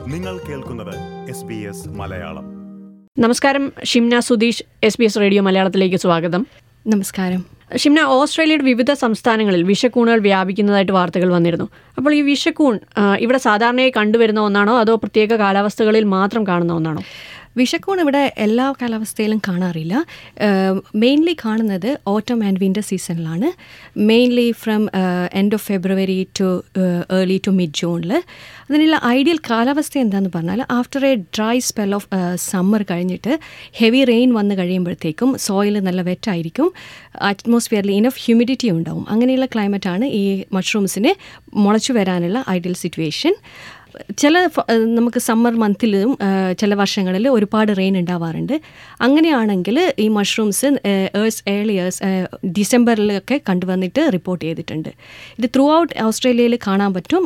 നിങ്ങൾ കേൾക്കുന്നത് S B S Malayalam നമസ്കാരം Shimna Sudheesh S B S radio മലയാളത്തിലേക്ക് സ്വാഗതം നമസ്കാരം ഷിംന ഓസ്ട്രേലിയയുടെ വിവിധ സംസ്ഥാനങ്ങളിൽ വിഷക്കൂണുകൾ വ്യാപിക്കുന്നതായിട്ട് വാർത്തകൾ വന്നിരുന്നു അപ്പോൾ ഈ വിഷക്കൂൺ ആ, ഇവിടെ സാധാരണയായി കണ്ടുവരുന്ന ഒന്നാണോ അതോ പ്രത്യേക കാലാവസ്ഥകളിൽ മാത്രം കാണുന്ന ഒന്നാണോ വിഷക്കൂൺ ഇവിടെ എല്ലാ കാലാവസ്ഥയിലും കാണാറില്ല മെയിൻലി കാണുന്നത് ഓട്ടം ആൻഡ് വിൻ്റർ സീസണിലാണ് mainly from end of February to early to mid ജൂണിൽ അതിനുള്ള ഐഡിയൽ കാലാവസ്ഥ എന്താണെന്ന് പറഞ്ഞാൽ after a dry spell of summer കഴിഞ്ഞിട്ട് ഹെവി റെയിൻ വന്ന് കഴിയുമ്പോഴത്തേക്കും സോയിൽ നല്ല വെറ്റായിരിക്കും അറ്റ്മോസ്ഫിയറിൽ ഇനഫ് ഹ്യൂമിഡിറ്റി ഉണ്ടാവും അങ്ങനെയുള്ള ക്ലൈമറ്റാണ് ഈ മഷ്റൂംസിന് മുളച്ചു വരാനുള്ള ഐഡിയൽ സിറ്റുവേഷൻ ചില ഫ- ഏഹ് നമുക്ക് സമ്മർ മന്തിലും ഏഹ് ചില വർഷങ്ങളിൽ ഒരുപാട് റെയിൻ ഉണ്ടാവാറുണ്ട് അങ്ങനെയാണെങ്കിൽ ഈ മഷ്റൂംസ് ഏഴ്സ് ഏർലി ഏഴ്സ് ഡിസംബറിലൊക്കെ കണ്ടുവന്നിട്ട് റിപ്പോർട്ട് ചെയ്തിട്ടുണ്ട് ഇത് ത്രൂ ഔട്ട് ഓസ്ട്രേലിയയിൽ കാണാൻ പറ്റും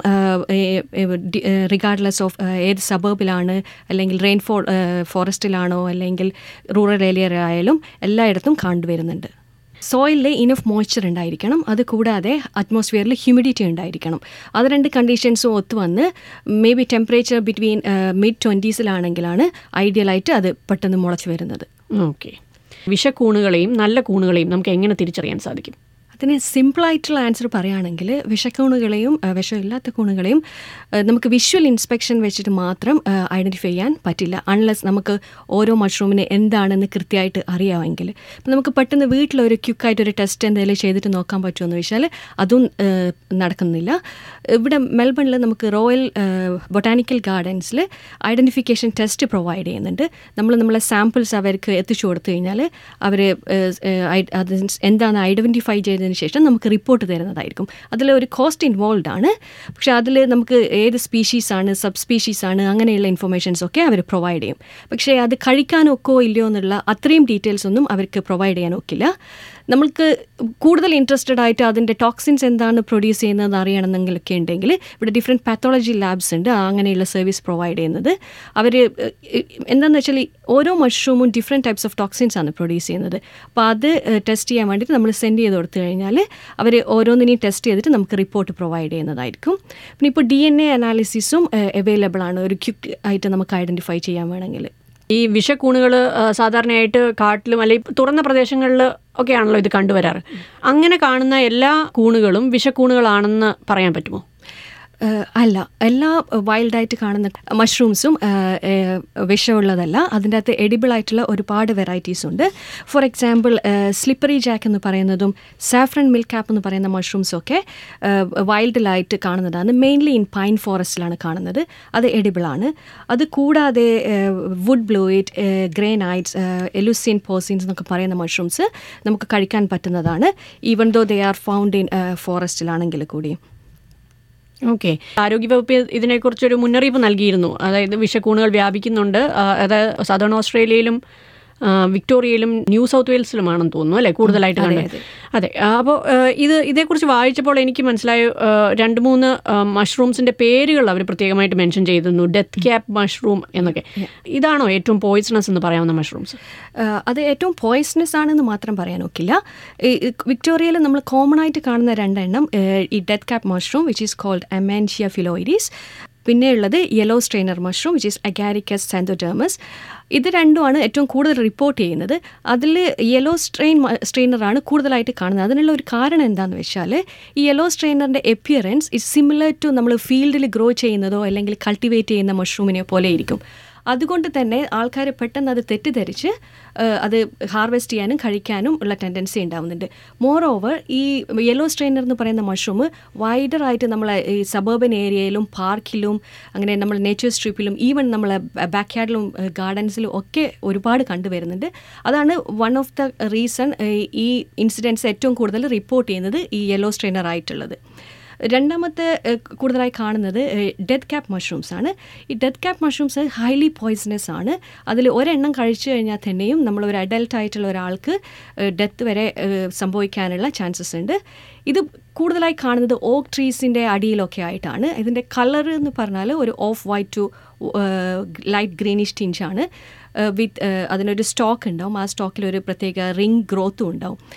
റിഗാർഡ്ലെസ് ഓഫ് ഏത് സബർബിലാണ് അല്ലെങ്കിൽ റെയിൻഫോൾ ഫോറസ്റ്റിലാണോ അല്ലെങ്കിൽ റൂറൽ ഏരിയ ആയാലും എല്ലായിടത്തും കണ്ടുവരുന്നുണ്ട് സോയിലിൽ ഇനഫ് മോയ്സ്ചർ ഉണ്ടായിരിക്കണം അത് കൂടാതെ അറ്റ്മോസ്ഫിയറിൽ ഹ്യൂമിഡിറ്റി ഉണ്ടായിരിക്കണം അത് രണ്ട് കണ്ടീഷൻസും ഒത്തു വന്ന് may be temperature between mid ട്വൻറ്റീസിലാണെങ്കിലാണ് ഐഡിയലായിട്ട് അത് പെട്ടെന്ന് മുളച്ചു വരുന്നത് ഓക്കെ വിഷക്കൂണുകളെയും നല്ല കൂണുകളെയും നമുക്ക് എങ്ങനെ തിരിച്ചറിയാൻ സാധിക്കും അതിന് സിമ്പിളായിട്ടുള്ള ആൻസർ പറയുകയാണെങ്കിൽ വിഷക്കൂണുകളെയും ആ, വിഷമില്ലാത്ത കൂണുകളെയും ആ, നമുക്ക് വിഷ്വൽ ഇൻസ്പെക്ഷൻ വെച്ചിട്ട് മാത്രം ഐഡൻറ്റിഫൈ ചെയ്യാൻ പറ്റില്ല അൺലെസ് നമുക്ക് ഓരോ മഷ്റൂമിന് എന്താണെന്ന് കൃത്യമായിട്ട് അറിയാമെങ്കിൽ ഇപ്പം നമുക്ക് പെട്ടെന്ന് വീട്ടിലൊരു ക്യുക്കായിട്ട് ഒരു ടെസ്റ്റ് എന്തെങ്കിലും ചെയ്തിട്ട് നോക്കാൻ പറ്റുമെന്ന് വെച്ചാൽ അതും ആ, നടക്കുന്നില്ല ഇവിടെ മെൽബണിൽ നമുക്ക് റോയൽ ബൊട്ടാനിക്കൽ ഗാർഡൻസിൽ ഐഡൻറ്റിഫിക്കേഷൻ ടെസ്റ്റ് പ്രൊവൈഡ് ചെയ്യുന്നുണ്ട് നമ്മൾ നമ്മളെ സാമ്പിൾസ് അവർക്ക് എത്തിച്ചു കൊടുത്തു കഴിഞ്ഞാൽ അവർ അത് എന്താണെന്ന് ഐഡൻറ്റിഫൈ ചെയ്തതിന് ശേഷം നമുക്ക് റിപ്പോർട്ട് തരുന്നതായിരിക്കും അതിൽ ഒരു കോസ്റ്റ് ഇൻവോൾവ് ആണ് പക്ഷേ അതിൽ നമുക്ക് ഏത് സ്പീഷീസ് ആണ് സബ് സ്പീഷീസ് ആണ് അങ്ങനെയുള്ള ഇൻഫർമേഷൻസ് ഒക്കെ അവർ പ്രൊവൈഡ് ചെയ്യും പക്ഷേ അത് കഴിക്കാനൊക്കോ ഇല്ലയോ എന്നുള്ള അത്രയും ഡീറ്റെയിൽസ് ഒന്നും അവർക്ക് പ്രൊവൈഡ് ചെയ്യാൻ ഒക്കില്ല നമ്മൾക്ക് കൂടുതൽ ഇൻട്രസ്റ്റഡ് ആയിട്ട് അതിൻ്റെ ടോക്സിൻസ് എന്താണ് പ്രൊഡ്യൂസ് ചെയ്യുന്നത് അറിയണമെന്നെങ്കിലൊക്കെ ഉണ്ടെങ്കിൽ ഇവിടെ ഡിഫറെൻറ്റ് പാത്തോളജി ലാബ്സ് ഉണ്ട് ആ അങ്ങനെയുള്ള സർവീസ് പ്രൊവൈഡ് ചെയ്യുന്നത് അവർ എന്താണെന്ന് വെച്ചാൽ ഈ ഓരോ മഷ്റൂമും ഡിഫറെൻറ്റ് ടൈപ്സ് ഓഫ് ടോക്സിൻസ് ആണ് പ്രൊഡ്യൂസ് ചെയ്യുന്നത് അപ്പോൾ അത് ടെസ്റ്റ് ചെയ്യാൻ വേണ്ടിയിട്ട് നമ്മൾ സെൻഡ് ചെയ്ത് കൊടുത്തു കഴിഞ്ഞാൽ അവർ ഓരോന്നിനെയും ടെസ്റ്റ് ചെയ്തിട്ട് നമുക്ക് റിപ്പോർട്ട് പ്രൊവൈഡ് ചെയ്യുന്നതായിരിക്കും പിന്നെ ഇപ്പോൾ ഡി എൻ എ അനാലിസിസും അവൈലബിൾ ആണ് ഒരു ക്വിക്ക് ആയിട്ട് നമുക്ക് ഐഡൻറ്റിഫൈ ചെയ്യാൻ വേണമെങ്കിൽ ഈ വിഷക്കൂണുകൾ സാധാരണയായിട്ട് കാട്ടിലും അല്ലെങ്കിൽ തുറന്ന പ്രദേശങ്ങളിൽ ഒക്കെയാണല്ലോ ഇത് കണ്ടുവരാറ് അങ്ങനെ കാണുന്ന എല്ലാ കൂണുകളും വിഷക്കൂണുകളാണെന്ന് പറയാൻ പറ്റുമോ ഏഹ് അല്ല എല്ലാ വൈൽഡായിട്ട് കാണുന്ന മഷ്റൂംസും വിഷമുള്ളതല്ല അതിൻ്റെ അകത്ത് എഡിബിൾ ആയിട്ടുള്ള ഒരുപാട് വെറൈറ്റീസ് ഉണ്ട് ഫോർ എക്സാമ്പിൾ സ്ലിപ്പറി ജാക്ക് എന്ന് പറയുന്നതും സാഫ്രൻ മിൽക്ക് ക്യാപ്പ് എന്ന് പറയുന്ന മഷ്റൂംസും ഒക്കെ വൈൽഡിലായിട്ട് കാണുന്നതാണ് മെയിൻലി ഇൻ പൈൻ ഫോറസ്റ്റിലാണ് കാണുന്നത് അത് എഡിബിൾ ആണ് അത് കൂടാതെ വുഡ് ബ്ലൂയിറ്റ് ഗ്രേനൈറ്റ്സ് എലുസിൻ പോസിൻസ് എന്നൊക്കെ പറയുന്ന മഷ്റൂംസ് നമുക്ക് കഴിക്കാൻ പറ്റുന്നതാണ് even though they are found in ഫോറസ്റ്റിലാണെങ്കിൽ കൂടിയും ഓക്കെ ആരോഗ്യവകുപ്പ് ഇതിനെക്കുറിച്ചൊരു മുന്നറിയിപ്പ് നൽകിയിരുന്നു അതായത് വിഷക്കൂണുകൾ വ്യാപിക്കുന്നുണ്ട് ആ, അതായത് സദേൺ ഓസ്ട്രേലിയയിലും ആ, വിക്ടോറിയയിലും ന്യൂ സൗത്ത് വെയിൽസിലുമാണെന്ന് തോന്നുന്നു അല്ലേ കൂടുതലായിട്ട് കണ്ടത് അതെ അപ്പോൾ ഇത് ഇതേക്കുറിച്ച് വായിച്ചപ്പോൾ എനിക്ക് മനസ്സിലായ ആ, രണ്ട് മൂന്ന് മഷ്റൂംസിന്റെ പേരുകൾ അവർ പ്രത്യേകമായിട്ട് മെൻഷൻ ചെയ്തിരുന്നു ഡെത്ത് ക്യാപ്പ് മഷ്റൂം എന്നൊക്കെ ഇതാണോ ഏറ്റവും പോയിസണസ് എന്ന് പറയാവുന്ന മഷ്റൂംസ് ആഹ് അത് ഏറ്റവും പോയിസണസ് ആണെന്ന് മാത്രം പറയാൻ ഒക്കില്ല ഈ വിക്ടോറിയയിൽ നമ്മൾ കോമൺ ആയിട്ട് കാണുന്ന രണ്ടെണ്ണം ഏഹ് ഈ death cap mushroom which is called amanita phalloides പിന്നെയുള്ളത് yellow stainer mushroom which is agaricus xanthodermus ഇത് രണ്ടുമാണ് ഏറ്റവും കൂടുതൽ റിപ്പോർട്ട് ചെയ്യുന്നത് അതിൽ യെല്ലോ സ്ട്രെയിൻ സ്ട്രെയിനറാണ് കൂടുതലായിട്ട് കാണുന്നത് അതിനുള്ള ഒരു കാരണം എന്താണെന്ന് വെച്ചാൽ ഈ യെല്ലോ സ്ട്രെയിനറിൻ്റെ എപ്പിയറൻസ് ഇസ് സിമിലർ ടു നമ്മൾ ഫീൽഡിൽ ഗ്രോ ചെയ്യുന്നതോ അല്ലെങ്കിൽ കൾട്ടിവേറ്റ് ചെയ്യുന്ന മഷ്റൂമിനെ പോലെ ഇരിക്കും അതുകൊണ്ട് തന്നെ ആൾക്കാർ പെട്ടെന്ന് അത് തെറ്റിദ്ധരിച്ച് ആ, അത് ഹാർവെസ്റ്റ് ചെയ്യാനും കഴിക്കാനും ഉള്ള ടെൻഡൻസി ഉണ്ടാവുന്നുണ്ട് മോർ ഓവർ ഈ യെല്ലോ സ്ട്രെയിനർ എന്ന് പറയുന്ന മഷ്റൂം വൈഡറായിട്ട് നമ്മളെ ഈ സബർബൻ ഏരിയയിലും പാർക്കിലും അങ്ങനെ നമ്മൾ നേച്ചർ സ്ട്രിപ്പിലും ഈവൻ നമ്മളെ ബാക്ക് യാർഡിലും ഗാർഡൻസിലും ഒക്കെ ഒരുപാട് കണ്ടുവരുന്നുണ്ട് അതാണ് വൺ ഓഫ് ദ റീസൺ ഈ ഇൻസിഡൻസ് ഏറ്റവും കൂടുതൽ റിപ്പോർട്ട് ചെയ്യുന്നത് ഈ യെല്ലോ സ്ട്രെയിനർ ആയിട്ടുള്ളത് രണ്ടാമത്തെ ഏഹ്, കൂടുതലായി കാണുന്നത് ഡെത്ത് ക്യാപ്പ് മഷ്റൂംസ് ആണ് ഈ death cap mushrooms highly poisonous ആണ് അതിൽ ഒരെണ്ണം കഴിച്ചു കഴിഞ്ഞാൽ തന്നെയും നമ്മൾ ഒരു അഡൽട്ട് ആയിട്ടുള്ള ഒരാൾക്ക് ഡെത്ത് വരെ ഏഹ്, സംഭവിക്കാനുള്ള ചാൻസസ് ഉണ്ട് ഇത് കൂടുതലായി കാണുന്നത് ഓക്ക് ട്രീസിൻ്റെ അടിയിലൊക്കെ ആയിട്ടാണ് ഇതിൻ്റെ കളർ എന്ന് പറഞ്ഞാൽ ഒരു off white to light greenish ടിഞ്ചാണ് വിത്ത് അതിനൊരു സ്റ്റോക്ക് ഉണ്ടാവും ആ സ്റ്റോക്കിൽ ഒരു പ്രത്യേക റിംഗ് ഗ്രോത്തും ഉണ്ടാവും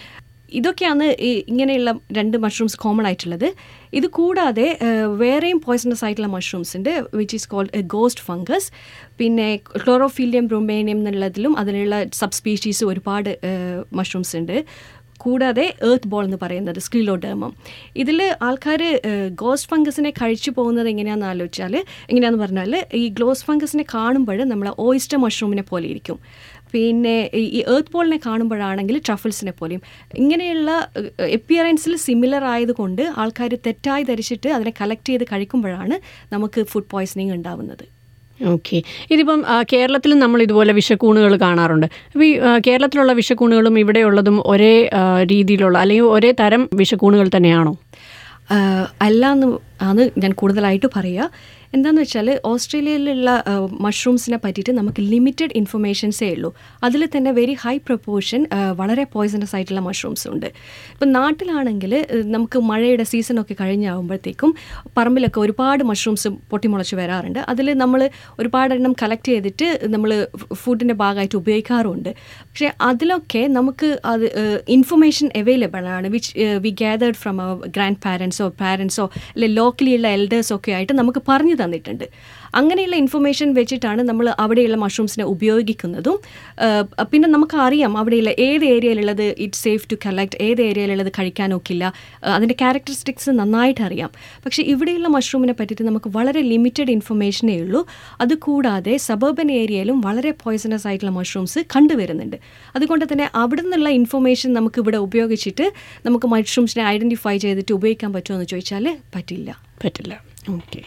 ഇതൊക്കെയാണ് ഈ ഇങ്ങനെയുള്ള രണ്ട് മഷ്റൂംസ് കോമൺ ആയിട്ടുള്ളത് ഇത് കൂടാതെ ഏഹ്, വേറെയും പോയ്സണസ് ആയിട്ടുള്ള മഷ്റൂംസ് ഉണ്ട് which is called ghost fungus പിന്നെ ക്ലോറോഫീലിയം ബ്രൊമേനിയം എന്നുള്ളതിലും അതിലുള്ള സബ് സ്പീഷീസ് ഒരുപാട് മഷ്റൂംസ് ഉണ്ട് കൂടാതെ ഏർത്ത് ബോൾ എന്ന് പറയുന്നത് സ്ക്രീലോഡേമം ഇതിൽ ആൾക്കാർ ഗോസ്റ്റ് ഫംഗസിനെ കഴിച്ചു പോകുന്നത് എങ്ങനെയാണെന്ന് ആലോചിച്ചാൽ എങ്ങനെയാണെന്ന് പറഞ്ഞാൽ ഈ ഗ്ലോസ് ഫംഗസിനെ കാണുമ്പോൾ നമ്മൾ ഓയിസ്റ്റർ മഷ്റൂമിനെ പോലെ ഇരിക്കും പിന്നെ ഈ- ഈ ഏർത്ത് ബോളിനെ കാണുമ്പോഴാണെങ്കിൽ ട്രഫിൾസിനെ പോലെയും ഇങ്ങനെയുള്ള എപ്പിയറൻസിൽ സിമിലർ ആയതുകൊണ്ട് ആൾക്കാർ തെറ്റായി ധരിച്ചിട്ട് അതിനെ കളക്ട് ചെയ്ത് കഴിക്കുമ്പോഴാണ് നമുക്ക് ഫുഡ് പോയ്സണിങ് ഉണ്ടാവുന്നത് ഓക്കെ ഇതിപ്പം ആ, കേരളത്തിലും നമ്മൾ ഇതുപോലെ വിഷക്കൂണുകൾ കാണാറുണ്ട് അപ്പോൾ ഈ ആ, കേരളത്തിലുള്ള വിഷക്കൂണുകളും ഇവിടെയുള്ളതും ഒരേ ആ, രീതിയിലുള്ള അല്ലെങ്കിൽ ഒരേ തരം വിഷക്കൂണുകൾ തന്നെയാണോ ആഹ് അല്ല എന്ന് ആണ് ഞാൻ കൂടുതലായിട്ട് പറയുക എന്താണെന്ന് വെച്ചാൽ ഓസ്ട്രേലിയയിലുള്ള മഷ്റൂംസിനെ പറ്റിയിട്ട് നമുക്ക് ലിമിറ്റഡ് ഇൻഫർമേഷൻസേ ഉള്ളൂ അതിൽ തന്നെ വെരി ഹൈ പ്രപ്പോർഷൻ വളരെ പോയ്സണസ് ആയിട്ടുള്ള മഷ്റൂംസ് ഉണ്ട് ഇപ്പം നാട്ടിലാണെങ്കിൽ നമുക്ക് മഴയുടെ സീസണൊക്കെ കഴിഞ്ഞാകുമ്പോഴത്തേക്കും പറമ്പിലൊക്കെ ഒരുപാട് മഷ്റൂംസ് പൊട്ടിമുളച്ച് വരാറുണ്ട് അതിൽ നമ്മൾ ഒരുപാട് എണ്ണം കളക്ട് ചെയ്തിട്ട് നമ്മൾ ഫുഡിൻ്റെ ഭാഗമായിട്ട് ഉപയോഗിക്കാറുമുണ്ട് പക്ഷേ അതിലൊക്കെ നമുക്ക് അത് ഇൻഫർമേഷൻ അവൈലബിൾ ആണ് which we gathered from our grand പാരൻസോ പാരൻസോ അല്ലെ ലോക്കലിയുള്ള എൽഡേഴ്സോ ഒക്കെ ആയിട്ട് നമുക്ക് പറഞ്ഞു തന്നിട്ടുണ്ട് അങ്ങനെയുള്ള ഇൻഫർമേഷൻ വെച്ചിട്ടാണ് നമ്മൾ അവിടെയുള്ള മഷ്റൂംസിനെ ഉപയോഗിക്കുന്നതും ഏഹ്, പിന്നെ നമുക്ക് അറിയാം അവിടെയുള്ള ഏത് ഏരിയയിലുള്ളത് ഇറ്റ് സേഫ് ടു കളക്ട് ഏത് ഏരിയയിലുള്ളത് കഴിക്കാനൊക്കില്ല ഏഹ്, അതിൻ്റെ ക്യാരക്ടറിസ്റ്റിക്സ് നന്നായിട്ട് അറിയാം പക്ഷേ ഇവിടെയുള്ള മഷ്റൂമിനെ പറ്റിയിട്ട് നമുക്ക് വളരെ ലിമിറ്റഡ് ഇൻഫർമേഷനേ ഉള്ളൂ അതുകൂടാതെ സബർബൻ ഏരിയയിലും വളരെ പോയ്സണസ് ആയിട്ടുള്ള മഷ്റൂംസ് കണ്ടുവരുന്നുണ്ട് അതുകൊണ്ട് തന്നെ അവിടെ നിന്നുള്ള ഇൻഫർമേഷൻ നമുക്ക് ഇവിടെ ഉപയോഗിച്ചിട്ട് നമുക്ക് മഷ്റൂംസിനെ ഐഡൻറ്റിഫൈ ചെയ്തിട്ട് ഉപയോഗിക്കാൻ പറ്റുമോ എന്ന് ചോദിച്ചാൽ പറ്റില്ല പറ്റില്ല ഓക്കെ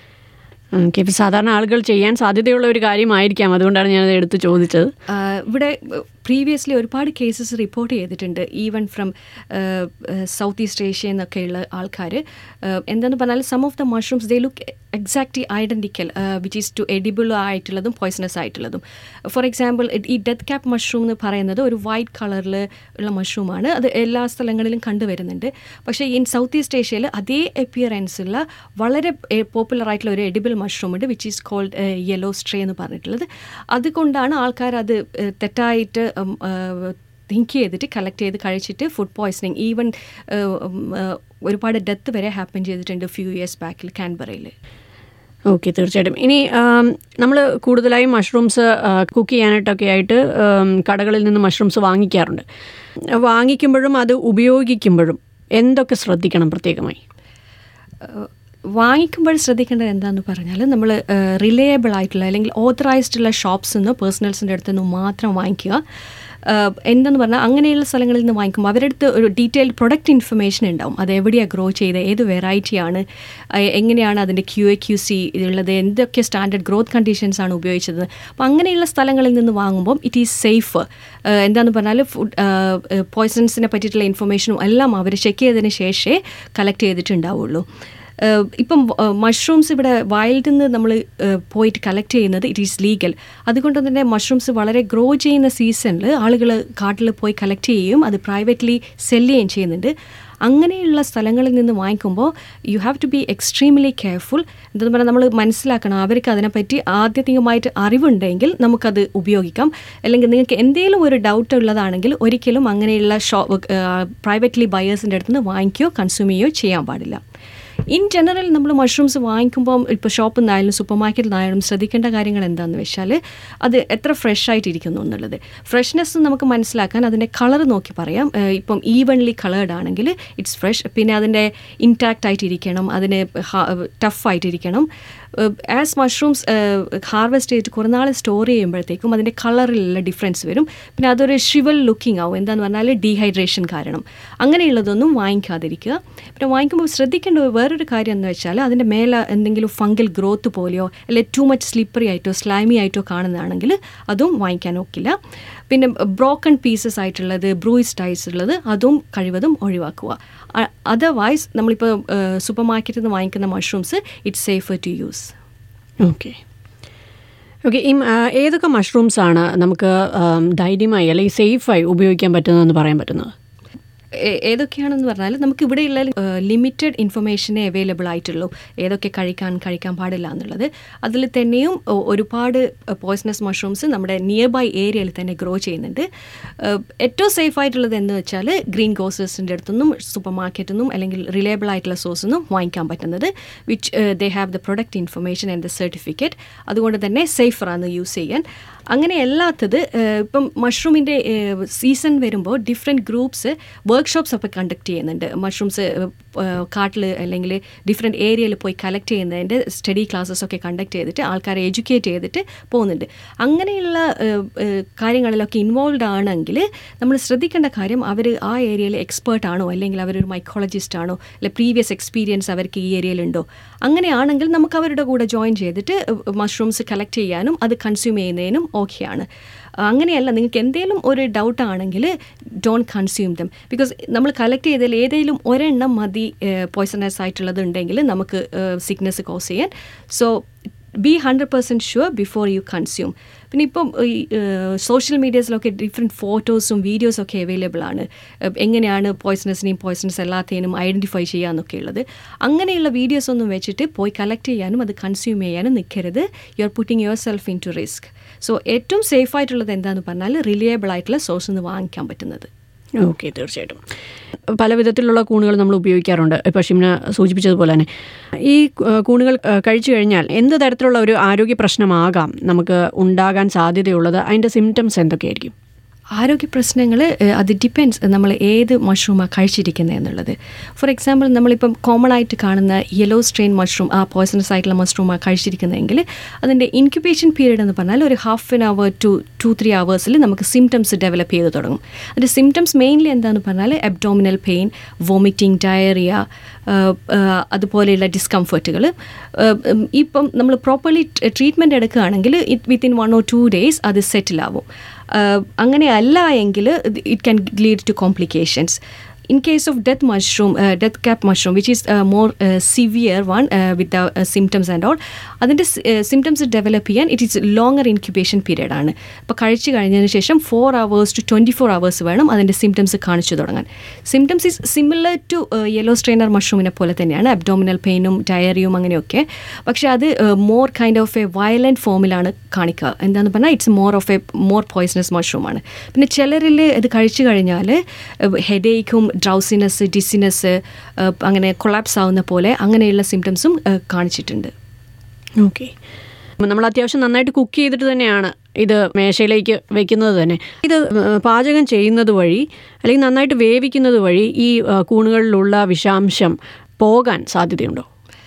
ഓക്കെ ഇപ്പം സാധാരണ ആളുകൾ ചെയ്യാൻ സാധ്യതയുള്ള ഒരു കാര്യമായിരിക്കാം അതുകൊണ്ടാണ് ഞാനത് എടുത്ത് ചോദിച്ചത് ആഹ് ഇവിടെ പ്രീവിയസ്ലി ഒരുപാട് കേസസ് റിപ്പോർട്ട് ചെയ്തിട്ടുണ്ട് even from South East Asia എന്നൊക്കെയുള്ള ആൾക്കാർ എന്താന്ന് പറഞ്ഞാൽ some of the mushrooms they look exactly identical which is to edible ആയിട്ടുള്ളതും പോയ്സണസ് ആയിട്ടുള്ളതും ഫോർ എക്സാമ്പിൾ ഈ ഡെത്ത് ക്യാപ്പ് മഷ്റൂം എന്ന് പറയുന്നത് ഒരു വൈറ്റ് കളറിൽ ഉള്ള മഷ്റൂമാണ് അത് എല്ലാ സ്ഥലങ്ങളിലും കണ്ടുവരുന്നുണ്ട് പക്ഷേ ഇൻ സൗത്ത് ഈസ്റ്റ് ഏഷ്യയിൽ അതേ അപ്പിയറൻസ് ഉള്ള വളരെ പോപ്പുലർ ആയിട്ടുള്ള ഒരു എഡിബിൾ മഷ്റൂം ഉണ്ട് which is called yellow stray എന്ന് പറഞ്ഞിട്ടുള്ളത് അതുകൊണ്ടാണ് ആൾക്കാർ അത് ഏഹ്, തെറ്റായിട്ട് തിങ്ക് ചെയ്തിട്ട് കളക്ട് ചെയ്ത് കഴിച്ചിട്ട് ഫുഡ് പോയ്സണിങ് ഈവൻ ഒരുപാട് ഡെത്ത് വരെ ഹാപ്പൻ ചെയ്തിട്ടുണ്ട് ഫ്യൂ ഇയേഴ്സ് ബാക്കിൽ കാൻബറയിൽ ഓക്കെ തീർച്ചയായിട്ടും ഇനി നമ്മൾ കൂടുതലായും മഷ്റൂംസ് കുക്ക് ചെയ്യാനായിട്ടൊക്കെ ആയിട്ട് ആം, കടകളിൽ നിന്ന് മഷ്റൂംസ് വാങ്ങിക്കാറുണ്ട് വാങ്ങിക്കുമ്പോഴും അത് ഉപയോഗിക്കുമ്പോഴും എന്തൊക്കെ ശ്രദ്ധിക്കണം പ്രത്യേകമായി വാങ്ങിക്കുമ്പോൾ ശ്രദ്ധിക്കേണ്ടത് എന്താണെന്ന് പറഞ്ഞാൽ നമ്മൾ റിലയബിൾ ആയിട്ടുള്ള അല്ലെങ്കിൽ ഓതറൈസ്ഡ് ഉള്ള ഷോപ്സിൽ നിന്ന് പേഴ്സണൽസിൻ്റെ അടുത്ത് നിന്ന് മാത്രം വാങ്ങിക്കുക ഏഹ്, എന്തെന്ന് പറഞ്ഞാൽ അങ്ങനെയുള്ള സ്ഥലങ്ങളിൽ നിന്ന് വാങ്ങിക്കുമ്പോൾ അവരുടെ അടുത്ത് ഒരു ഡീറ്റെയിൽഡ് പ്രൊഡക്റ്റ് ഇൻഫർമേഷൻ ഉണ്ടാവും അത് എവിടെയാണ് ഗ്രോ ചെയ്ത് ഏത് വെറൈറ്റിയാണ് ഏഹ്, എങ്ങനെയാണ് അതിൻ്റെ ക്യു എ ക്യു സി ഉള്ളത് എന്തൊക്കെ സ്റ്റാൻഡേർഡ് ഗ്രോത്ത് കണ്ടീഷൻസ് ആണ് ഉപയോഗിച്ചത് അപ്പോൾ അങ്ങനെയുള്ള സ്ഥലങ്ങളിൽ നിന്ന് വാങ്ങുമ്പോൾ ഇറ്റ് ഈസ് സേഫ് എന്താണെന്ന് പറഞ്ഞാൽ ഫുഡ് പോയ്സൺസിനെ പറ്റിയിട്ടുള്ള ഇൻഫർമേഷനും എല്ലാം അവർ ചെക്ക് ചെയ്തതിന് ശേഷമേ കളക്ട് ചെയ്തിട്ടുണ്ടാവുള്ളൂ ഏഹ് ഇപ്പം മഷ്റൂംസ് ഇവിടെ വൈൽഡിൽ നിന്ന് നമ്മൾ പോയിട്ട് കളക്ട് ചെയ്യുന്നത് ഇറ്റ് ഈസ് ലീഗൽ അതുകൊണ്ട് തന്നെ മഷ്റൂംസ് വളരെ ഗ്രോ ചെയ്യുന്ന സീസണിൽ ആളുകൾ കാട്ടിൽ പോയി കളക്ട് ചെയ്യുകയും അത് പ്രൈവറ്റ്ലി സെല്ല് ചെയ്യുകയും ചെയ്യുന്നുണ്ട് അങ്ങനെയുള്ള സ്ഥലങ്ങളിൽ നിന്ന് വാങ്ങിക്കുമ്പോൾ you have to be extremely careful എന്താണെന്ന് പറഞ്ഞാൽ നമ്മൾ മനസ്സിലാക്കണം അവർക്ക് അതിനെപ്പറ്റി ആദ്യത്തികമായിട്ട് അറിവുണ്ടെങ്കിൽ നമുക്കത് ഉപയോഗിക്കാം അല്ലെങ്കിൽ നിങ്ങൾക്ക് എന്തെങ്കിലും ഒരു ഡൗട്ട് ഉള്ളതാണെങ്കിൽ ഒരിക്കലും അങ്ങനെയുള്ള ഷോ പ്രൈവറ്റ്ലി ബയേഴ്സിൻ്റെ അടുത്ത് നിന്ന് വാങ്ങിക്കുകയോ കൺസ്യൂം ചെയ്യുകയോ ചെയ്യാൻ പാടില്ല ഇൻ ജനറൽ നമ്മൾ മഷ്റൂംസ് വാങ്ങിക്കുമ്പോൾ ഇപ്പോൾ ഷോപ്പിൽ നിന്നായാലും സൂപ്പർ മാർക്കറ്റിൽ നിന്നായാലും ശ്രദ്ധിക്കേണ്ട കാര്യങ്ങൾ എന്താണെന്ന് വെച്ചാൽ അത് എത്ര ഫ്രഷ് ആയിട്ടിരിക്കുന്നു എന്നുള്ളത് ഫ്രഷ്നെസ് നമുക്ക് മനസ്സിലാക്കാൻ അതിൻ്റെ കളർ നോക്കി പറയാം ഏഹ് ഇപ്പം ഈവൺലി കളേർഡ് ആണെങ്കിൽ ഇറ്റ്സ് ഫ്രഷ് പിന്നെ അതിൻ്റെ ഇൻടാക്റ്റ് ആയിട്ടിരിക്കണം അതിന് ടഫ് ആയിട്ടിരിക്കണം ആസ് മഷ്റൂംസ് ഹാർവെസ്റ്റ് ചെയ്തിട്ട് കുറേ നാൾ സ്റ്റോർ ചെയ്യുമ്പോഴത്തേക്കും അതിൻ്റെ കളറിലുള്ള ഡിഫറൻസ് വരും പിന്നെ അതൊരു ഷിവൽ ലുക്കിംഗ് ആവും എന്താന്ന് പറഞ്ഞാൽ ഡീഹൈഡ്രേഷൻ കാരണം അങ്ങനെയുള്ളതൊന്നും വാങ്ങിക്കാതിരിക്കുക പിന്നെ വാങ്ങിക്കുമ്പോൾ ശ്രദ്ധിക്കേണ്ട വേറൊരു കാര്യം എന്ന് വെച്ചാൽ അതിൻ്റെ മേലെ എന്തെങ്കിലും ഫംഗൽ ഗ്രോത്ത് പോലെയോ അല്ലെങ്കിൽ ടു മച്ച് സ്ലിപ്പറി ആയിട്ടോ സ്ലൈമി ആയിട്ടോ കാണുന്നതാണെങ്കിൽ അതും വാങ്ങിക്കാൻ ഒക്കില്ല പിന്നെ ബ്രോക്കൺ പീസസ് ആയിട്ടുള്ളത് ബ്രൂയിസ്ഡ് ആയിസ് ഉള്ളത് അതും കഴിവതും ഒഴിവാക്കുക അതർവൈസ് നമ്മളിപ്പോൾ സൂപ്പർ മാർക്കറ്റിൽ നിന്ന് വാങ്ങിക്കുന്ന mushrooms it's safer to use okay okay ഈ ആ, ഏതൊക്കെ മഷ്റൂംസ് ആണ് നമുക്ക് ആം, ധൈര്യമായി അല്ലെങ്കിൽ സേഫായി ഉപയോഗിക്കാൻ പറ്റുന്നതെന്ന് പറയാൻ പറ്റുന്നത് ഏ- ഏതൊക്കെയാണെന്ന് പറഞ്ഞാൽ നമുക്ക് ഇവിടെയുള്ള ലിമിറ്റഡ് ഇൻഫർമേഷനേ അവൈലബിൾ ആയിട്ടുള്ളൂ ഏതൊക്കെ കഴിക്കാൻ കഴിക്കാൻ പാടില്ല എന്നുള്ളത് അതിൽ തന്നെയും ഒ- ഒരുപാട് പോയ്സണസ് മഷ്റൂംസ് നമ്മുടെ നിയർ ബൈ ഏരിയയിൽ തന്നെ ഗ്രോ ചെയ്യുന്നുണ്ട് ഏഹ് ഏറ്റവും സേഫ് ആയിട്ടുള്ളത് എന്ന് വെച്ചാൽ ഗ്രീൻ ഗോസേഴ്സിൻ്റെ അടുത്തുനിന്നും സൂപ്പർ മാർക്കറ്റിൽ നിന്നും അല്ലെങ്കിൽ റിലയബിൾ ആയിട്ടുള്ള സോഴ്സിൽ നിന്നും വാങ്ങിക്കാൻ പറ്റുന്നത് which they have the product information and the certificate അതുകൊണ്ട് തന്നെ സേഫറാണ് യൂസ് ചെയ്യാൻ അങ്ങനെ അല്ലാത്തത് ഏഹ് ഇപ്പം മഷ്റൂമിൻ്റെ സീസൺ വരുമ്പോൾ ഡിഫറെൻറ്റ് ഗ്രൂപ്പ്സ് വർക്ക്ഷോപ്സ് ഒക്കെ കണ്ടക്ട് ചെയ്യുന്നുണ്ട് മഷ്റൂംസ് കാട്ടിൽ അല്ലെങ്കിൽ ഡിഫറെൻറ്റ് ഏരിയയിൽ പോയി കളക്ട് ചെയ്യുന്നതിൻ്റെ സ്റ്റഡി ക്ലാസ്സസ് ഒക്കെ കണ്ടക്ട് ചെയ്തിട്ട് ആൾക്കാരെ എഡ്യൂക്കേറ്റ് ചെയ്തിട്ട് പോകുന്നുണ്ട് അങ്ങനെയുള്ള ഏഹ്, ഏഹ്, കാര്യങ്ങളിലൊക്കെ ഇൻവോൾവ് ആണെങ്കിൽ നമ്മൾ ശ്രദ്ധിക്കേണ്ട കാര്യം അവർ ആ ഏരിയയിൽ എക്സ്പേർട്ട് ആണോ അല്ലെങ്കിൽ അവരൊരു മൈക്കോളജിസ്റ്റ് ആണോ അല്ലെ പ്രീവിയസ് എക്സ്പീരിയൻസ് അവർക്ക് ഈ ഏരിയയിലുണ്ടോ അങ്ങനെയാണെങ്കിൽ നമുക്ക് അവരുടെ കൂടെ ജോയിൻ ചെയ്തിട്ട് മഷ്റൂംസ് കളക്ട് ചെയ്യാനും അത് കൺസ്യൂം ചെയ്യുന്നതിനും ഓക്കെയാണ് അങ്ങനെയല്ല നിങ്ങൾക്ക് എന്തെങ്കിലും ഒരു ഡൗട്ട് ആണെങ്കിൽ ഡോണ്ട് കൺസ്യൂം ദം ബിക്കോസ് നമ്മൾ കളക്ട് ചെയ്തതിൽ ഏതെങ്കിലും ഒരെണ്ണം മതി പോയ്സണസ് ആയിട്ടുള്ളത് ഉണ്ടെങ്കിൽ നമുക്ക് സിക്നസ് കോസ് ചെയ്യാൻ so be hundred percent sure before you consume പിന്നെ ഇപ്പം ഈ സോഷ്യൽ മീഡിയസിലൊക്കെ ഡിഫറെൻറ്റ് ഫോട്ടോസും വീഡിയോസും ഒക്കെ അവൈലബിൾ ആണ് ഏഹ് എങ്ങനെയാണ് പോയ്സണസിനെയും പോയ്സണസ് അല്ലാത്തതിനും ഐഡൻറ്റിഫൈ ചെയ്യാന്നൊക്കെ ഉള്ളത് അങ്ങനെയുള്ള വീഡിയോസ് ഒന്നും വെച്ചിട്ട് പോയി കളക്ട് ചെയ്യാനും അത് കൺസ്യൂം ചെയ്യാനും നിൽക്കരുത് you are putting yourself into risk so ഏറ്റവും സേഫ് ആയിട്ടുള്ളത് എന്താണെന്ന് പറഞ്ഞാൽ റിലയബിൾ ആയിട്ടുള്ള സോഴ്സിൽ നിന്ന് വാങ്ങിക്കാൻ പറ്റുന്നത് ഓക്കെ തീർച്ചയായിട്ടും പല വിധത്തിലുള്ള കൂണുകൾ നമ്മൾ ഉപയോഗിക്കാറുണ്ട് ഇപ്പോൾ ഷിംന സൂചിപ്പിച്ചതുപോലെ തന്നെ ഈ ഏഹ്, കൂണുകൾ ഏഹ്, കഴിച്ചു കഴിഞ്ഞാൽ എന്ത് തരത്തിലുള്ള ഒരു ആരോഗ്യ പ്രശ്നമാകാം നമുക്ക് ഉണ്ടാകാൻ സാധ്യതയുള്ളത് അതിൻ്റെ സിംറ്റംസ് എന്തൊക്കെയായിരിക്കും ആരോഗ്യ പ്രശ്നങ്ങൾ അത് ഡിപ്പെൻസ് നമ്മൾ ഏത് മഷ്റൂമാണ് കഴിച്ചിരിക്കുന്നത് എന്നുള്ളത് ഫോർ എക്സാമ്പിൾ നമ്മളിപ്പം കോമൺ ആയിട്ട് കാണുന്ന യെല്ലോ സ്ട്രെയിൻ മഷ്റൂം ആ പോയ്സണസ് ആയിട്ടുള്ള മഷ്റൂമാണ് കഴിച്ചിരിക്കുന്നതെങ്കിൽ അതിൻ്റെ ഇൻക്യുബേഷൻ പീരീഡ് എന്ന് പറഞ്ഞാൽ ഒരു half an hour to two three അവേഴ്സിൽ നമുക്ക് സിംറ്റംസ് ഡെവലപ്പ് ചെയ്ത് തുടങ്ങും അതിൻ്റെ സിംറ്റംസ് മെയിൻലി എന്താണെന്ന് പറഞ്ഞാൽ അബ്ഡോമിനൽ പെയിൻ വോമിറ്റിംഗ് ഡയറിയ അതുപോലെയുള്ള ഡിസ്കംഫർട്ടുകൾ ഇപ്പം നമ്മൾ പ്രോപ്പർലി ട്രീറ്റ്മെൻറ്റ് എടുക്കുകയാണെങ്കിൽ it within one or two days അത് സെറ്റിൽ ആവും ആഹ് അങ്ങനെ അല്ല എങ്കിൽ it can lead to complications in case of death mushroom, uh, death cap mushroom, which is uh, more uh, severe one uh, with the uh, symptoms and all, അതിൻ്റെ symptoms develop ചെയ്യാൻ it is longer incubation period ആണ് ഇപ്പോൾ കഴിച്ചു കഴിഞ്ഞതിന് ശേഷം four hours to twenty four hours വേണം അതിൻ്റെ symptoms കാണിച്ചു തുടങ്ങാൻ symptoms is similar to yellow strainer മഷ്റൂമിനെ പോലെ തന്നെയാണ് അബ്ഡോമിനൽ പെയിനും ഡയറിയും അങ്ങനെയൊക്കെ പക്ഷേ അത് more kind of a violent ഫോമിലാണ് കാണിക്കുക എന്താണെന്ന് പറഞ്ഞാൽ it's more of a more poisonous മഷ്റൂമാണ് പിന്നെ ചിലരിൽ ഇത് കഴിച്ചു കഴിഞ്ഞാൽ ഹെഡേക്കും ഡ്രൗസിനെസ് ഡിസിനെസ് അങ്ങനെ കൊളാപ്സ് ആവുന്ന പോലെ അങ്ങനെയുള്ള സിംറ്റംസും കാണിച്ചിട്ടുണ്ട് ഓക്കെ നമ്മൾ അത്യാവശ്യം നന്നായിട്ട് കുക്ക് ചെയ്തിട്ട് തന്നെയാണ് ഇത് മേശയിലേക്ക് വെക്കുന്നത് തന്നെ ഇത് ഏഹ്, പാചകം ചെയ്യുന്നത് വഴി അല്ലെങ്കിൽ നന്നായിട്ട് വേവിക്കുന്നത് വഴി ഈ ഏഹ്, കൂണുകളിലുള്ള വിഷാംശം പോകാൻ സാധ്യതയുണ്ടോ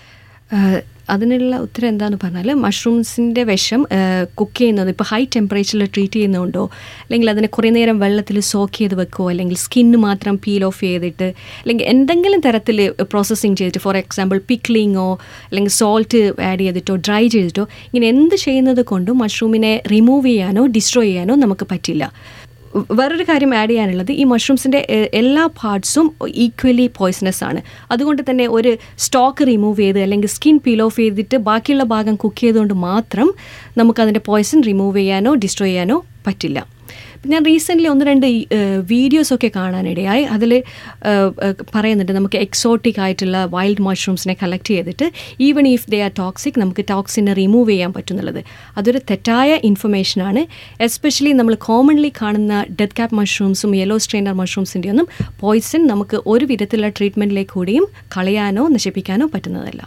ആഹ് അതിനുള്ള ഉത്തരം എന്താന്ന് പറഞ്ഞാൽ മഷ്റൂംസിൻ്റെ വിഷം കുക്ക് ചെയ്യുന്നത് ഇപ്പോൾ ഹൈ ടെമ്പറേച്ചറിൽ ട്രീറ്റ് ചെയ്യുന്നതുകൊണ്ടോ അല്ലെങ്കിൽ അതിനെ കുറേ നേരം വെള്ളത്തിൽ സോക്ക് ചെയ്ത് വെക്കുമോ അല്ലെങ്കിൽ സ്കിന്ന് മാത്രം പീൽ ഓഫ് ചെയ്തിട്ട് അല്ലെങ്കിൽ എന്തെങ്കിലും തരത്തിൽ പ്രോസസ്സിങ് ചെയ്തിട്ട് ഫോർ എക്സാമ്പിൾ പിക്ലിങ്ങോ അല്ലെങ്കിൽ സോൾട്ട് ആഡ് ചെയ്തിട്ടോ ഡ്രൈ ചെയ്തിട്ടോ ഇങ്ങനെ എന്ത് ചെയ്യുന്നത് കൊണ്ടും മഷ്റൂമിനെ റിമൂവ് ചെയ്യാനോ ഡിസ്ട്രോയ് ചെയ്യാനോ നമുക്ക് പറ്റില്ല വേറൊരു കാര്യം ആഡ് ചെയ്യാനുള്ളത് ഈ മഷ്റൂംസിൻ്റെ എല്ലാ പാർട്സും ഈക്വലി പോയ്സണസ് ആണ് അതുകൊണ്ട് തന്നെ ഒരു സ്റ്റോക്ക് റിമൂവ് ചെയ്ത് അല്ലെങ്കിൽ സ്കിൻ പീൽ ഓഫ് ചെയ്തിട്ട് ബാക്കിയുള്ള ഭാഗം കുക്ക് ചെയ്തുകൊണ്ട് മാത്രം നമുക്കതിൻ്റെ പോയ്സൺ റിമൂവ് ചെയ്യാനോ ഡിസ്ട്രോയ് ചെയ്യാനോ പറ്റില്ല ഞാൻ റീസെൻ്റ്ലി ഒന്ന് രണ്ട് വീഡിയോസൊക്കെ കാണാനിടയായി അതിൽ പറയുന്നുണ്ട് നമുക്ക് എക്സോട്ടിക് ആയിട്ടുള്ള വൈൽഡ് മഷ്റൂംസിനെ കളക്ട് ചെയ്തിട്ട് even if they are toxic നമുക്ക് ടോക്സിനെ റിമൂവ് ചെയ്യാൻ പറ്റുന്നുള്ളത് അതൊരു തെറ്റായ ഇൻഫർമേഷനാണ് എസ്പെഷ്യലി നമ്മൾ കോമൺലി കാണുന്ന ഡെത്ത് ക്യാപ്പ് മഷ്റൂംസും യെല്ലോ സ്ട്രെയിനർ മഷ്റൂംസിൻ്റെ ഒന്നും പോയ്സൺ നമുക്ക് ഒരു വിധത്തിലുള്ള ട്രീറ്റ്മെൻറ്റിലേക്ക് കൂടിയും കളയാനോ നശിപ്പിക്കാനോ പറ്റുന്നതല്ല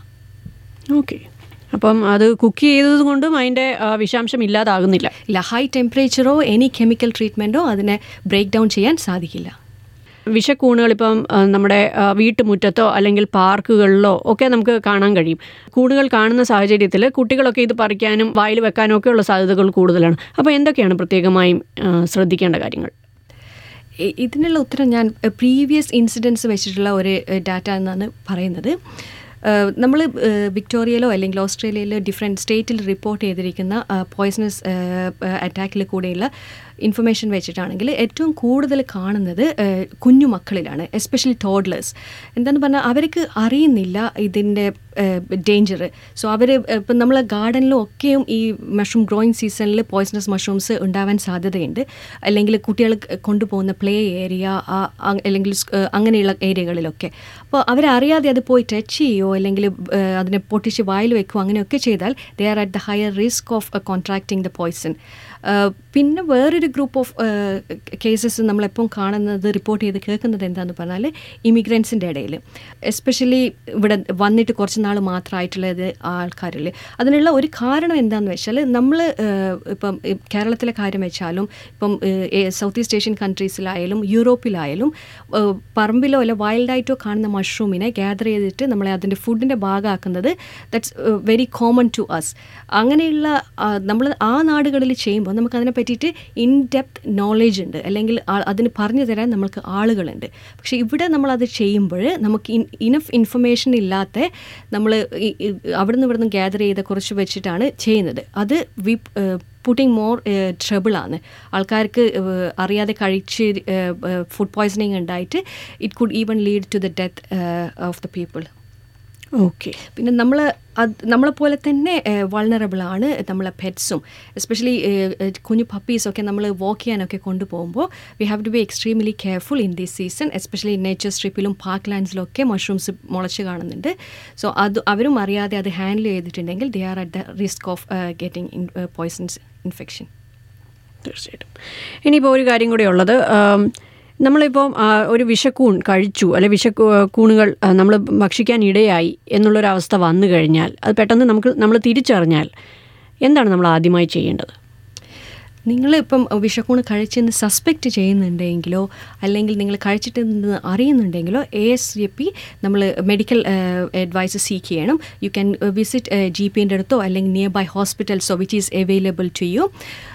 ഓക്കെ അപ്പം അത് കുക്ക് ചെയ്തത് കൊണ്ടും അതിൻ്റെ ആ, വിഷാംശം ഇല്ലാതാകുന്നില്ല ഇല്ല ഹൈ ടെമ്പറേച്ചറോ എനി കെമിക്കൽ ട്രീറ്റ്മെൻറ്റോ അതിനെ ബ്രേക്ക് ഡൗൺ ചെയ്യാൻ സാധിക്കില്ല വിഷക്കൂണുകൾ ഇപ്പം ആ, നമ്മുടെ ആ, വീട്ടുമുറ്റത്തോ അല്ലെങ്കിൽ പാർക്കുകളിലോ ഒക്കെ നമുക്ക് കാണാൻ കഴിയും കൂടുകൾ കാണുന്ന സാഹചര്യത്തിൽ കുട്ടികളൊക്കെ ഇത് പറിക്കാനും വായിൽ വെക്കാനും ഒക്കെ ഉള്ള സാധ്യതകൾ കൂടുതലാണ് അപ്പോൾ എന്തൊക്കെയാണ് പ്രത്യേകമായും ആ, ശ്രദ്ധിക്കേണ്ട കാര്യങ്ങൾ ഇ- ഇതിനുള്ള ഉത്തരം ഞാൻ പ്രീവിയസ് ഇൻസിഡൻസ് വെച്ചിട്ടുള്ള ഒരു ഡാറ്റ എന്നാണ് പറയുന്നത് നമ്മൾ വിക്ടോറിയയിലോ അല്ലെങ്കിൽ ഓസ്ട്രേലിയയിലോ ഡിഫറെൻറ്റ് സ്റ്റേറ്റിൽ റിപ്പോർട്ട് ചെയ്തിരിക്കുന്ന പോയ്സണസ് അറ്റാക്കിൽ കൂടെയുള്ള ഇൻഫർമേഷൻ വെച്ചിട്ടാണെങ്കിൽ ഏറ്റവും കൂടുതൽ കാണുന്നത് ഏഹ്, കുഞ്ഞു മക്കളിലാണ് എസ്പെഷ്യലി ടോഡ്ലേഴ്സ് എന്താന്ന് പറഞ്ഞാൽ അവർക്ക് അറിയുന്നില്ല ഇതിൻ്റെ ഡേഞ്ചർ സോ അവർ ഇപ്പം നമ്മൾ ഗാർഡനിലും ഒക്കെയും ഈ മഷ്റൂം ഗ്രോയിങ് സീസണിൽ പോയ്സണസ് മഷ്റൂംസ് ഉണ്ടാവാൻ സാധ്യതയുണ്ട് അല്ലെങ്കിൽ കുട്ടികൾ കൊണ്ടുപോകുന്ന പ്ലേ ഏരിയ അല്ലെങ്കിൽ സ്- ഏഹ്, അങ്ങനെയുള്ള ഏരിയകളിലൊക്കെ അപ്പോൾ അവരറിയാതെ അത് പോയി ടച്ച് ചെയ്യുകയോ അല്ലെങ്കിൽ ഏഹ്, അതിനെ പൊട്ടിച്ച് വായിൽ വെക്കുകയോ അങ്ങനെയൊക്കെ ചെയ്താൽ they are at the higher risk of contracting the poison പിന്നെ വേറൊരു ഗ്രൂപ്പ് ഓഫ് കേസസ് നമ്മളെപ്പം കാണുന്നത് റിപ്പോർട്ട് ചെയ്ത് കേൾക്കുന്നത് എന്താണെന്ന് പറഞ്ഞാൽ ഇമിഗ്രൻസിൻ്റെ ഇടയിൽ എസ്പെഷ്യലി ഇവിടെ വന്നിട്ട് കുറച്ച് നാൾ മാത്രമായിട്ടുള്ളത് ആൾക്കാരിൽ അതിനുള്ള ഒരു കാരണം എന്താണെന്ന് വെച്ചാൽ നമ്മൾ ഇപ്പം ഈ കേരളത്തിലെ കാര്യം വെച്ചാലും ഇപ്പം സൗത്ത് ഈസ്റ്റ് ഏഷ്യൻ കൺട്രീസിലായാലും യൂറോപ്പിലായാലും ഏഹ്, പറമ്പിലോ അല്ല വൈൽഡായിട്ടോ കാണുന്ന മഷ്റൂമിനെ ഗ്യാദർ ചെയ്തിട്ട് നമ്മളെ അതിൻ്റെ ഫുഡിൻ്റെ ഭാഗമാക്കുന്നത് that's very common to us അങ്ങനെയുള്ള നമ്മൾ ആ നാടുകളിൽ ചെയ്യുമ്പോൾ നമുക്ക് അതിനെ പറ്റിയിട്ട് ഇൻ ഡെപ്ത് നോളേജ് ഉണ്ട് അല്ലെങ്കിൽ ആ- അതിന് പറഞ്ഞു തരാൻ നമ്മൾക്ക് ആളുകളുണ്ട് പക്ഷേ ഇവിടെ നമ്മളത് ചെയ്യുമ്പോൾ നമുക്ക് ഇനഫ് ഇൻഫർമേഷൻ ഇല്ലാത്ത നമ്മൾ അവിടുന്ന് ഇവിടുന്ന് ഗ്യാദർ ചെയ്ത കുറച്ച് വെച്ചിട്ടാണ് ചെയ്യുന്നത് അത് വി പുട്ടിങ് മോർ ട്രബിളാണ് ആൾക്കാർക്ക് ഏഹ്, അറിയാതെ കഴിച്ച് ഫുഡ് പോയ്സണിങ് ഉണ്ടായിട്ട് it could even lead to the death of the people okay പിന്നെ നമ്മൾ അത് നമ്മളെപ്പോലെ തന്നെ വൾണറബിൾ ആണ് നമ്മളെ പെറ്റ്സും എസ്പെഷ്യലി കുഞ്ഞു പപ്പീസൊക്കെ നമ്മൾ വാക്ക് ചെയ്യാനൊക്കെ കൊണ്ടുപോകുമ്പോൾ we have to be extremely careful in this season especially nature സ്ട്രിപ്പിലും പാർക്ക് ലാൻഡ്സിലൊക്കെ മഷ്റൂംസ് മുളച്ച് കാണുന്നുണ്ട് സോ അത് അവരും അറിയാതെ അത് ഹാൻഡിൽ ചെയ്തിട്ടുണ്ടെങ്കിൽ they are at the risk of getting poisons infection തീർച്ചയായിട്ടും ഇനിയിപ്പോൾ ഒരു കാര്യം കൂടെ ഉള്ളത് ആം, നമ്മളിപ്പോൾ ആ, ഒരു വിഷക്കൂൺ കഴിച്ചു അല്ലെ വിഷക്കൂണുകൾ നമ്മൾ ഭക്ഷിക്കാൻ ഇടയായി എന്നുള്ളൊരവസ്ഥ വന്നു കഴിഞ്ഞാൽ അത് പെട്ടെന്ന് നമുക്ക് നമ്മൾ തിരിച്ചറിഞ്ഞാൽ എന്താണ് നമ്മൾ ആദ്യമായി ചെയ്യേണ്ടത് നിങ്ങൾ ഇപ്പം വിഷക്കൂണ് കഴിച്ചെന്ന് സസ്പെക്റ്റ് ചെയ്യുന്നുണ്ടെങ്കിലോ അല്ലെങ്കിൽ നിങ്ങൾ കഴിച്ചിട്ടെന്ന് അറിയുന്നുണ്ടെങ്കിലോ എ എസ് ജി പി നമ്മൾ മെഡിക്കൽ അഡ്വൈസ് സീക്ക് ചെയ്യണം യു ക്യാൻ വിസിറ്റ് ജി പിൻ്റെ അടുത്തോ അല്ലെങ്കിൽ നിയർ ബൈ ഹോസ്പിറ്റൽസോ which is available to you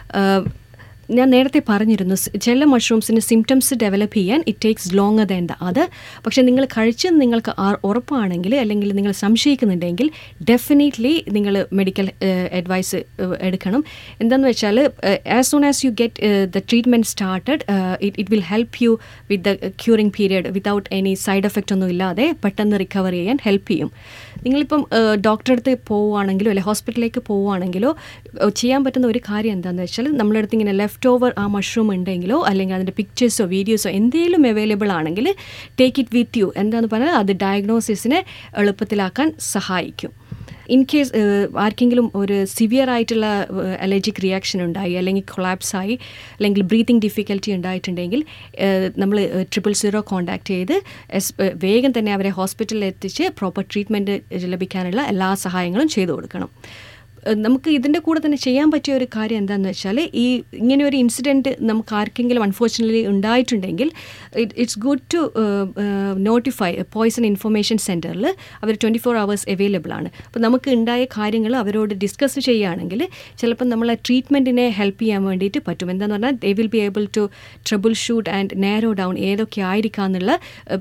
ഞാൻ നേരത്തെ പറഞ്ഞിരുന്നു സ് ചില മഷ്റൂംസിന് സിംറ്റംസ് ഡെവലപ്പ് ചെയ്യാൻ it takes longer than the അത് പക്ഷേ നിങ്ങൾ കഴിച്ചെന്ന് നിങ്ങൾക്ക് ആ- ഉറപ്പാണെങ്കിൽ അല്ലെങ്കിൽ നിങ്ങൾ സംശയിക്കുന്നുണ്ടെങ്കിൽ ഡെഫിനറ്റ്ലി നിങ്ങൾ മെഡിക്കൽ അഡ്വൈസ് എടുക്കണം എന്താണെന്ന് വെച്ചാൽ as soon as you get the treatment started it it will help you with the curing period without any side effect ഒന്നും ഇല്ലാതെ പെട്ടെന്ന് റിക്കവർ ചെയ്യാൻ ഹെൽപ്പ് ചെയ്യും നിങ്ങളിപ്പം ഡോക്ടറെ അടുത്ത് പോവുകയാണെങ്കിലോ അല്ലെങ്കിൽ ഹോസ്പിറ്റലിലേക്ക് പോവുകയാണെങ്കിലോ ഏഹ് ചെയ്യാൻ പറ്റുന്ന ഒരു കാര്യം എന്താണെന്ന് വെച്ചാൽ നമ്മുടെ അടുത്ത് ഇങ്ങനെ ലെഫ്റ്റ് ഓവർ ആ മഷ്റൂം ഉണ്ടെങ്കിലോ അല്ലെങ്കിൽ അതിൻ്റെ പിക്ചേഴ്സോ വീഡിയോസോ എന്തെങ്കിലും അവൈലബിൾ ആണെങ്കിൽ ടേക്ക് ഇറ്റ് വിത്ത് യു എന്താണെന്ന് പറഞ്ഞാൽ അത് ഡയഗ്നോസിസിനെ എളുപ്പത്തിലാക്കാൻ സഹായിക്കും ഇൻ കേസ് ആർക്കെങ്കിലും ഒരു സിവിയർ ആയിട്ടുള്ള അലർജിക് റിയാക്ഷൻ ഉണ്ടായി അല്ലെങ്കിൽ കൊളാപ്സ് ആയി അല്ലെങ്കിൽ ബ്രീത്തിങ് ഡിഫിക്കൽറ്റി ഉണ്ടായിട്ടുണ്ടെങ്കിൽ നമ്മൾ ട്രിപ്പിൾ സീറോ കോൺടാക്ട് ചെയ്ത് എസ് വേഗം തന്നെ അവരെ ഹോസ്പിറ്റലിൽ എത്തിച്ച് പ്രോപ്പർ ട്രീറ്റ്മെൻറ്റ് ലഭിക്കാനുള്ള എല്ലാ സഹായങ്ങളും ചെയ്തു കൊടുക്കണം ഏഹ് നമുക്ക് ഇതിൻ്റെ കൂടെ തന്നെ ചെയ്യാൻ പറ്റിയ ഒരു കാര്യം എന്താണെന്ന് വെച്ചാൽ ഈ ഇങ്ങനെ ഒരു ഇൻസിഡൻറ്റ് നമുക്ക് ആർക്കെങ്കിലും അൺഫോർച്ചുനേറ്റ്ലി ഉണ്ടായിട്ടുണ്ടെങ്കിൽ it it's good to notify poison information സെൻറ്ററിൽ അവർ ട്വൻറ്റി ഫോർ അവേഴ്സ് അവൈലബിൾ ആണ് അപ്പോൾ നമുക്ക് ഉണ്ടായ കാര്യങ്ങൾ അവരോട് ഡിസ്കസ് ചെയ്യുകയാണെങ്കിൽ ചിലപ്പോൾ നമ്മളെ ട്രീറ്റ്മെൻറ്റിനെ ഹെൽപ്പ് ചെയ്യാൻ വേണ്ടിയിട്ട് പറ്റും എന്താണെന്ന് പറഞ്ഞാൽ they will be able to troubleshoot and narrow down ഏതൊക്കെ ആയിരിക്കാം എന്നുള്ള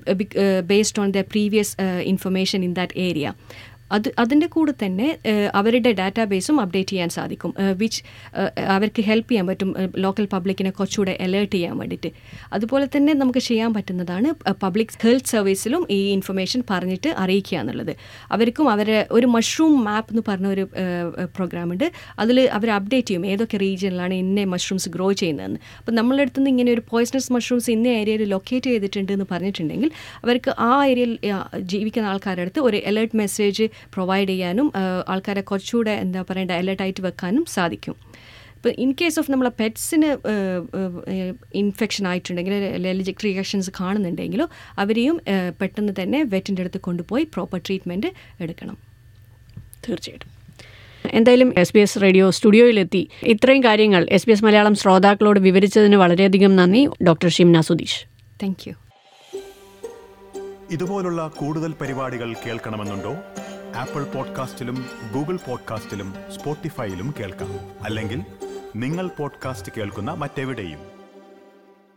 based on the previous information in that area അത് അതിൻ്റെ കൂടെ തന്നെ ഏഹ്, അവരുടെ ഡാറ്റാബേസും അപ്ഡേറ്റ് ചെയ്യാൻ സാധിക്കും വിച്ച് അവർക്ക് ഹെൽപ്പ് ചെയ്യാൻ പറ്റും ലോക്കൽ പബ്ലിക്കിനെ കുറച്ചുകൂടെ അലേർട്ട് ചെയ്യാൻ വേണ്ടിയിട്ട് അതുപോലെ തന്നെ നമുക്ക് ചെയ്യാൻ പറ്റുന്നതാണ് പബ്ലിക് ഹെൽത്ത് സർവീസിലും ഈ ഇൻഫർമേഷൻ പറഞ്ഞിട്ട് അറിയിക്കുക എന്നുള്ളത് അവർക്കും അവരെ ഒരു മഷ്റൂം മാപ്പ് എന്ന് പറഞ്ഞ ഒരു പ്രോഗ്രാം ഉണ്ട് അതിൽ അവർ അപ്ഡേറ്റ് ചെയ്യും ഏതൊക്കെ റീജിയനിലാണ് ഇന്ന മഷ്റൂംസ് ഗ്രോ ചെയ്യുന്നതെന്ന് അപ്പോൾ നമ്മളുടെ അടുത്ത് നിന്ന് ഇങ്ങനെ ഒരു പോയ്സണസ് മഷ്റൂംസ് ഇന്ന ഏരിയയിൽ ലൊക്കേറ്റ് ചെയ്തിട്ടുണ്ട് എന്ന് പറഞ്ഞിട്ടുണ്ടെങ്കിൽ അവർക്ക് ആ ഏരിയയിൽ ആ, ജീവിക്കുന്ന ആൾക്കാരുടെ അടുത്ത് ഒരു അലേർട്ട് മെസ്സേജ് പ്രൊവൈഡ് ചെയ്യാനും ആ, ആൾക്കാരെ കുറച്ചുകൂടെ എന്താ പറയേണ്ട അലേർട്ടായിട്ട് വെക്കാനും സാധിക്കും ഇപ്പോൾ ഇൻ കേസ് ഓഫ് നമ്മളെ പെറ്റ്സിന് ഇൻഫെക്ഷൻ ആയിട്ടുണ്ടെങ്കിൽ അലർജിക് റിയാക്ഷൻസ് കാണുന്നുണ്ടെങ്കിലോ അവരെയും ആ, പെട്ടെന്ന് തന്നെ വെറ്റിൻ്റെ അടുത്ത് കൊണ്ടുപോയി പ്രോപ്പർ ട്രീറ്റ്മെൻറ്റ് എടുക്കണം തീർച്ചയായിട്ടും എന്തായാലും എസ് ബി എസ് റേഡിയോ സ്റ്റുഡിയോയിലെത്തി ഇത്രയും കാര്യങ്ങൾ എസ് ബി എസ് മലയാളം ശ്രോതാക്കളോട് വിവരിച്ചതിന് വളരെയധികം നന്ദി doctor Shimna Sudheesh thank you ഇതുപോലുള്ള കൂടുതൽ പരിപാടികൾ കേൾക്കണമെന്നുണ്ടോ ആപ്പിൾ പോഡ്കാസ്റ്റിലും ഗൂഗിൾ പോഡ്കാസ്റ്റിലും സ്പോട്ടിഫൈയിലും കേൾക്കാം അല്ലെങ്കിൽ നിങ്ങൾ പോഡ്കാസ്റ്റ് കേൾക്കുന്ന മറ്റെവിടെയും